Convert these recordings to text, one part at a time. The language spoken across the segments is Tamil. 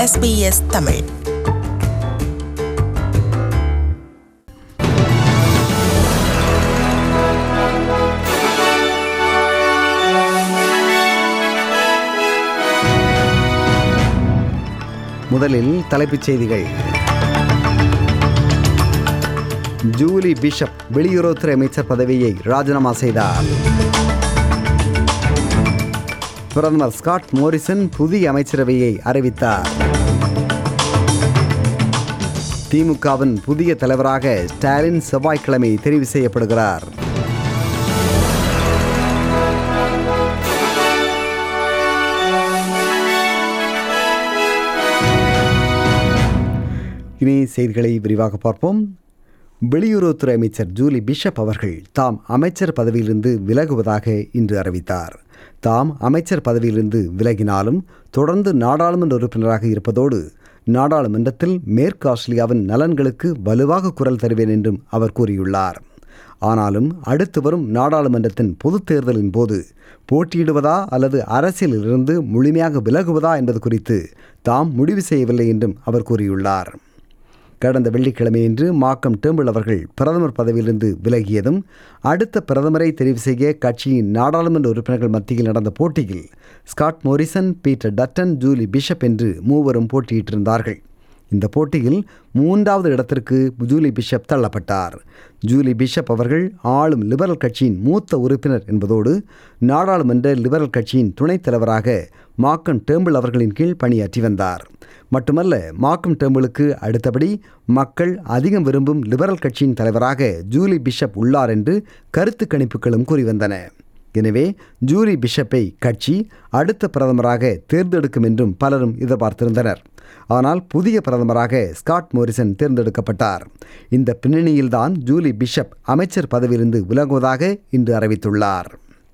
SBS தமிழ் முதலில் தலைப்புச் செய்திகள் ஜூலி பிஷப் வெளியுறவுத்துறை அமைச்சர் பதவியை ராஜினாமா செய்தார் பிரதமர் ஸ்காட் மோரிசன் புதிய அமைச்சரவையை அறிவித்தார் திமுகவின் புதிய தலைவராக ஸ்டாலின் செவ்வாய்க்கிழமை தெரிவு செய்யப்படுகிறார் இனி செய்திகளை விரிவாக பார்ப்போம் வெளியுறவுத்துறை அமைச்சர் ஜூலி பிஷப் அவர்கள் தாம் அமைச்சர் பதவியிலிருந்து விலகுவதாக இன்று அறிவித்தார் தாம் அமைச்சர் பதவியிலிருந்து விலகினாலும் தொடர்ந்து நாடாளுமன்ற உறுப்பினராக இருப்பதோடு நாடாளுமன்றத்தில் மேற்கு ஆஸ்திரேலியாவின் நலன்களுக்கு வலுவாக குரல் தருவேன் என்றும் அவர் கூறியுள்ளார் ஆனாலும் அடுத்து வரும் நாடாளுமன்றத்தின் பொதுத் தேர்தலின் போது போட்டியிடுவதா அல்லது அரசியலிலிருந்து முழுமையாக விலகுவதா என்பது குறித்து தாம் முடிவு செய்யவில்லை என்றும் அவர் கூறியுள்ளார் கடந்த வெள்ளிக்கிழமையன்று மாக்கம் டேம்பிள் அவர்கள் பிரதமர் பதவியிலிருந்து விலகியதும் அடுத்த பிரதமரை தெரிவு செய்ய கட்சியின் நாடாளுமன்ற உறுப்பினர்கள் மத்தியில் நடந்த போட்டியில் Scott Morrison Peter Dutton Julie Bishop என்று மூவரும் போட்டியிட்டிருந்தார்கள் இந்த போட்டியில் மூன்றாவது இடத்திற்கு ஜூலி பிஷப் தள்ளப்பட்டார் ஜூலி பிஷப் அவர்கள் ஆளும் லிபரல் கட்சியின் மூத்த உறுப்பினர் என்பதோடு நாடாளுமன்ற லிபரல் கட்சியின் துணைத் தலைவராக மாக்கன் டேம்பிள் அவர்களின் கீழ் பணியாற்றி வந்தார் மட்டுமல்ல மாக்கம் டேம்பிளுக்கு அடுத்தபடி மக்கள் அதிகம் விரும்பும் லிபரல் கட்சியின் தலைவராக ஜூலி பிஷப் உள்ளார் என்று கருத்து கணிப்புகளும் கூறிவந்தன எனவே ஜூலி பிஷப்பை கட்சி அடுத்த பிரதமராக தேர்ந்தெடுக்கும் என்றும் பலரும் எதிர்பார்த்திருந்தனர் ஆனால் புதிய பிரதமராக ஸ்காட் மோரிசன் தேர்ந்தெடுக்கப்பட்டார் இந்த பின்னணியில்தான் ஜூலி பிஷப் அமைச்சர் பதவியிலிருந்து விலகுவதாக இன்று அறிவித்துள்ளார்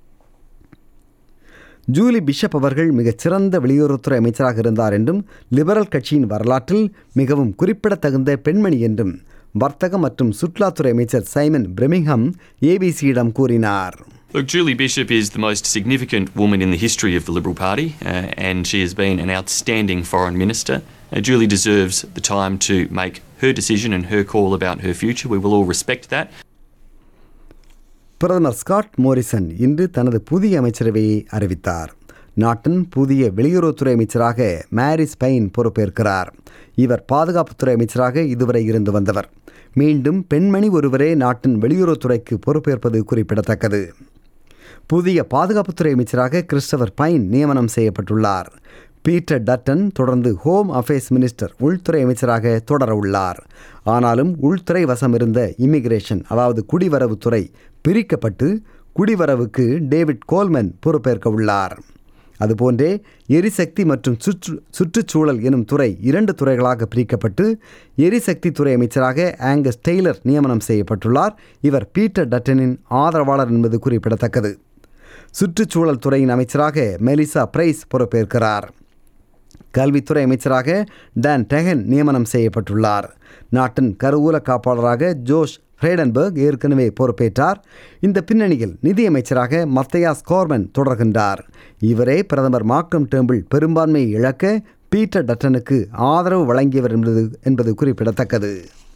ஜூலி பிஷப் அவர்கள் மிகச் சிறந்த வெளியுறவுத்துறை அமைச்சராக இருந்தார் என்றும் லிபரல் கட்சியின் வரலாற்றில் மிகவும் குறிப்பிடத்தகுந்த பெண்மணி என்றும் வர்த்தக மற்றும் சுற்றுலாத்துறை அமைச்சர் சைமன் பிரெமிங்ஹம் ஏபிசியிடம் கூறினார் Look, Julie Bishop is the most significant woman in the history of the Liberal Party, uh, and she has been an outstanding foreign minister. Uh, Julie deserves the time to make her decision and her call about her future. We will all respect that. பிரதமர் ஸ்காட் மோரிசன் இன்று தனது புதிய அமைச்சரவையை அறிவித்தார் நாட்டின் புதிய வெளியுறவுத்துறை அமைச்சராக மேரிஸ் பைன் பொறுப்பேற்கிறார் இவர் பாதுகாப்புத்துறை அமைச்சராக இதுவரை இருந்து வந்தவர் மீண்டும் பெண்மணி ஒருவரே நாட்டின் வெளியுறவுத்துறைக்கு பொறுப்பேற்பது குறிப்பிடத்தக்கது புதிய பாதுகாப்புத்துறை அமைச்சராக கிறிஸ்டவர் பைன் நியமனம் செய்யப்பட்டுள்ளார் பீட்டர் டட்டன் தொடர்ந்து ஹோம் அஃபேர்ஸ் மினிஸ்டர் உள்துறை அமைச்சராக தொடர உள்ளார் ஆனாலும் உள்துறை வசம் இருந்த இமிகிரேஷன் அதாவது குடிவரவுத்துறை பிரிக்கப்பட்டு குடிவரவுக்கு டேவிட் கோல்மன் பொறுப்பேற்க உள்ளார் அதுபோன்றே எரிசக்தி மற்றும் சுற்று சுற்றுச்சூழல் எனும் துறை இரண்டு துறைகளாக பிரிக்கப்பட்டு எரிசக்தி துறை அமைச்சராக ஆங்கஸ் டெய்லர் நியமனம் செய்யப்பட்டுள்ளார் இவர் பீட்டர் டட்டனின் ஆதரவாளர் என்பது குறிப்பிடத்தக்கது சுற்றுச்சூழல் துறையின் அமைச்சராக மெலிசா பிரைஸ் பொறுப்பேற்கிறார் கல்வித்துறை அமைச்சராக டான் டெஹன் நியமனம் செய்யப்பட்டுள்ளார் நாட்டின் கருவூல காப்பாளராக ஜோஷ் ஃப்ரேடன்பர்க் ஏற்கனவே பொறுப்பேற்றார் இந்த பின்னணியில் நிதியமைச்சராக மத்தையாஸ் கோர்மன் தொடர்கின்றார் இவரே பிரதமர் மாக்கம் டேம்பிள் பெரும்பான்மையை இழக்க பீட்டர் டட்டனுக்கு ஆதரவு வழங்கியவர் என்பது என்பது குறிப்பிடத்தக்கது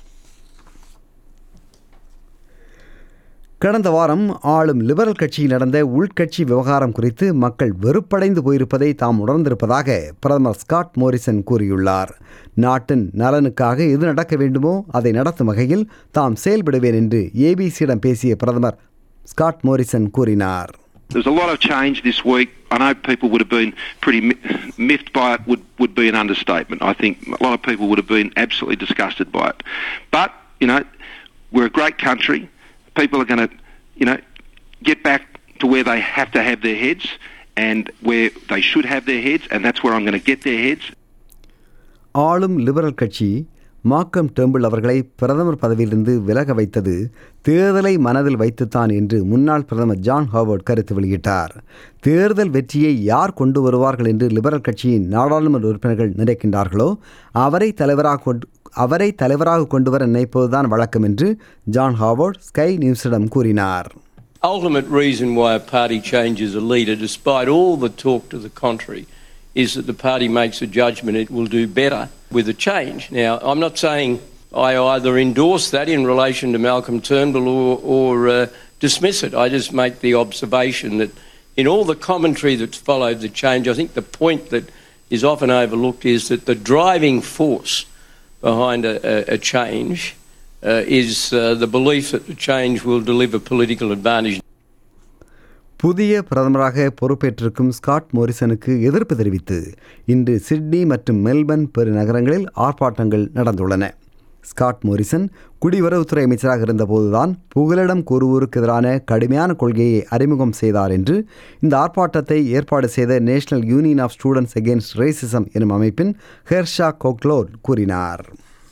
கடந்த வாரம் ஆளும் லிபரல் கட்சியில் நடந்த உள்கட்சி விவகாரம் குறித்து மக்கள் வெறுப்படைந்து போயிருப்பதை தாம் உணர்ந்திருப்பதாக பிரதமர் ஸ்காட் மோரிசன் கூறியுள்ளார் நாட்டின் நலனுக்காக எது நடக்க வேண்டுமோ அதை நடத்தும் வகையில் தாம் செயல்படுவேன் என்று ஏபிசியிடம் பேசிய பிரதமர் ஸ்காட் மோரிசன் கூறினார் There's a lot of change this week. I know people would have been pretty mi- miffed by it, would, would be an understatement. I think a lot of people would have been absolutely disgusted by it. But, you know, we're a great country. People are going to, you know, get back to where they have to have their heads and where they should have their heads, and that's where I'm going to get their heads. ஆளும் லிபரல் கட்சி மாக்கம் டேம்பிள் அவர்களை பிரதமர் பதவியிலிருந்து விலக வைத்தது தேர்தலை மனதில் வைத்துத்தான் என்று முன்னாள் பிரதமர் ஜான் ஹாவர்ட் கருத்து வெளியிட்டார் தேர்தல் வெற்றியை யார் கொண்டு வருவார்கள் என்று லிபரல் கட்சியின் நாடாளுமன்ற உறுப்பினர்கள் நினைக்கின்றார்களோ அவரை தலைவராக கொண்டு அவரை தலைவராக கொண்டு வர நினைப்பதுதான் வழக்கம் என்று ஜான் ஹாவர்ட் ஸ்கை நியூஸிடம் கூறினார் ultimate reason why a party changes a leader, despite all the talk to the contrary, is that the party makes a judgment it will do better with a change. Now, I'm not saying I either endorse that in relation to Malcolm Turnbull or, or uh, dismiss it. I just make the observation that in all the commentary that's followed the change, I think the point that is often overlooked is that the driving force behind a, a, a change uh, is uh, the belief that the change will deliver political advantage. புதிய பிரதமராக பொறுப்பேற்றிருக்கும் ஸ்காட் மோரிசனுக்கு எதிர்ப்பு தெரிவித்து இன்று சிட்னி மற்றும் மெல்பர்ன் பெருநகரங்களில் ஆர்ப்பாட்டங்கள் நடந்துள்ளன ஸ்காட் மோரிசன் குடிவரவுத்துறை அமைச்சராக இருந்தபோதுதான் புகலிடம் கூறுவோருக்கு எதிரான கடுமையான கொள்கையை அறிமுகம் செய்தார் என்று இந்த ஆர்ப்பாட்டத்தை ஏற்பாடு செய்த national union of students against racism எனும் அமைப்பின் ஹெர்ஷா கோக்லோர் கூறினார்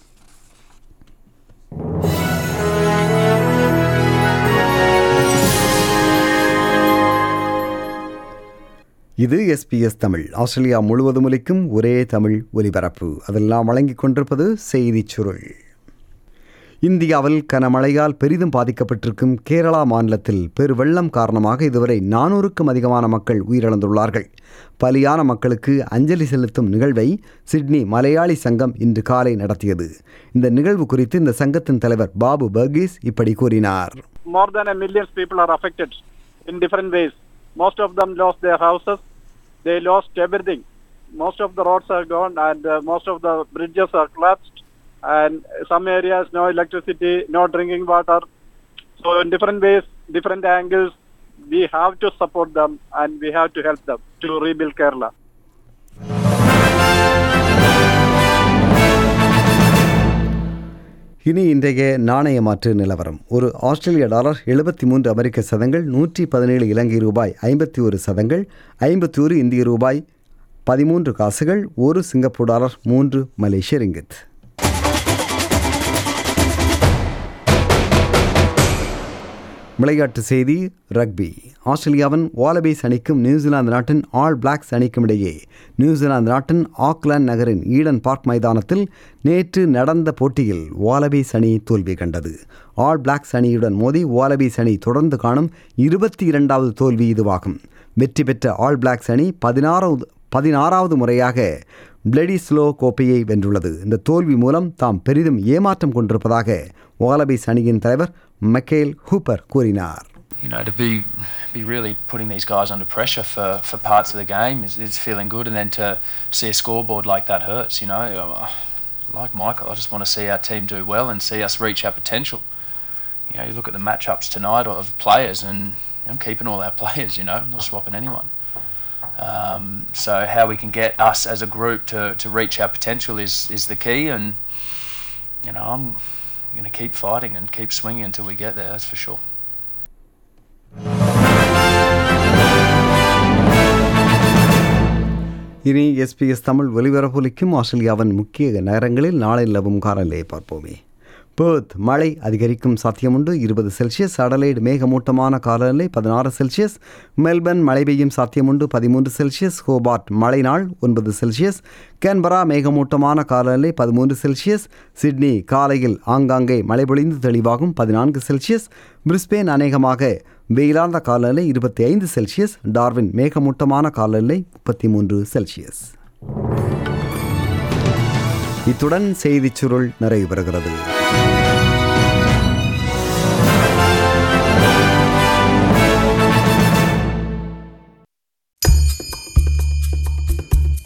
இது எஸ்பிஎஸ் தமிழ் ஆஸ்திரேலியா முழுவதும் ஒலிக்கும் ஒரே தமிழ் ஒலிபரப்பு அதெல்லாம் வழங்கிக் கொண்டிருப்பது செய்திச் சுருள் இந்தியாவில் கனமழையால் பெரிதும் பாதிக்கப்பட்டிருக்கும் கேரளா மாநிலத்தில் பெருவெள்ளம் காரணமாக இதுவரை நானூறுக்கும் அதிகமான மக்கள் உயிரிழந்துள்ளார்கள் பலியான மக்களுக்கு அஞ்சலி செலுத்தும் நிகழ்வை சிட்னி மலையாளி சங்கம் இன்று காலை நடத்தியது இந்த நிகழ்வு குறித்து இந்த சங்கத்தின் தலைவர் பாபு பர்கீஸ் இப்படி கூறினார் more than a million people are affected in different ways. Most of them lost their houses. They lost everything. Most of the roads are gone and uh, most of the bridges are collapsed. And some areas, no electricity, no drinking water. So in different ways, different angles, we have to support them and we have to help them to rebuild Kerala. இனி இன்றைய நாணய மாற்று நிலவரம் ஒரு ஆஸ்திரேலிய டாலர் எழுபத்தி மூன்று அமெரிக்க சதங்கள் நூற்றி பதினேழு இலங்கை ரூபாய் ஐம்பத்தி ஒரு சதங்கள் ஐம்பத்தி ஒரு இந்திய ரூபாய் பதிமூன்று காசுகள் ஒரு சிங்கப்பூர் டாலர் மூன்று மலேசிய ரிங்கித் விளையாட்டு செய்தி ரக்பி ஆஸ்திரேலியாவின் வாலபேஸ் அணிக்கும் நியூசிலாந்து நாட்டின் ஆல் பிளாக்ஸ் அணிக்கும் இடையே நியூசிலாந்து நாட்டின் ஆக்லாந்து நகரின் ஈடன் பார்க் மைதானத்தில் நேற்று நடந்த போட்டியில் வாலபேஸ் அணி தோல்வி கண்டது ஆல் பிளாக்ஸ் அணியுடன் மோதி வாலபேஸ் அணி தொடர்ந்து காணும் இருபத்தி இரண்டாவது தோல்வி இதுவாகும் வெற்றி பெற்ற ஆல் பிளாக்ஸ் அணி பதினாறாவது பதினாறாவது முறையாக பிளடி ஸ்லோ கோப்பையை வென்றுள்ளது இந்த தோல்வி மூலம் தாம் பெரிதும் ஏமாற்றம் கொண்டிருப்பதாக வாலபேஸ் அணியின் தலைவர் மைக்கேல் ஹூப்பர் கூறினார் you know, to be be really putting these guys under pressure for, for parts of the game is, is feeling good, and then to see a scoreboard like that hurts. You know, like Michael, I just want to see our team do well and see us reach our potential. You know, you look at the matchups tonight of players, and I'm keeping all our players. You know, I'm not swapping anyone. Um, so how we can get us as a group to, to reach our potential is is the key, and you know, I'm going to keep fighting and keep swinging until we get there. That's for sure. இனி எஸ்பிஎஸ் தமிழ் ஒலிபரப்பொலிக்கும் ஆஸ்திரேலியாவின் முக்கிய நகரங்களில் நாளை நிலவும் காலநிலையை பார்ப்போமே பேர்த் மழை அதிகரிக்கும் சாத்தியமுண்டு இருபது செல்சியஸ் அடலைடு மேகமூட்டமான காலநிலை பதினாறு செல்சியஸ் மெல்பர்ன் மழை பெய்யும் சாத்தியமுண்டு பதிமூன்று செல்சியஸ் ஹோபார்ட் மழை நாள் ஒன்பது செல்சியஸ் கேன்பரா மேகமூட்டமான காலநிலை பதிமூன்று செல்சியஸ் சிட்னி காலையில் ஆங்காங்கே மழை பொழிந்து தெளிவாகும் பதினான்கு செல்சியஸ் பிரிஸ்பேன் அநேகமாக வெயிலார்ந்த காலநிலை இருபத்தி ஐந்து செல்சியஸ் டார்வின் மேகமூட்டமான காலநிலை முப்பத்தி மூன்று செல்சியஸ் இத்துடன் செய்திச் சுருள் நிறைவு பெறுகிறது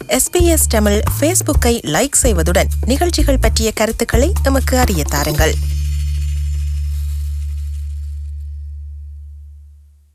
எஸ்பிஎஸ் தமிழ் ஃபேஸ்புக்கை லைக் செய்வதுடன் நிகழ்ச்சிகள் பற்றிய கருத்துக்களை எமக்கு அறிய தாருங்கள்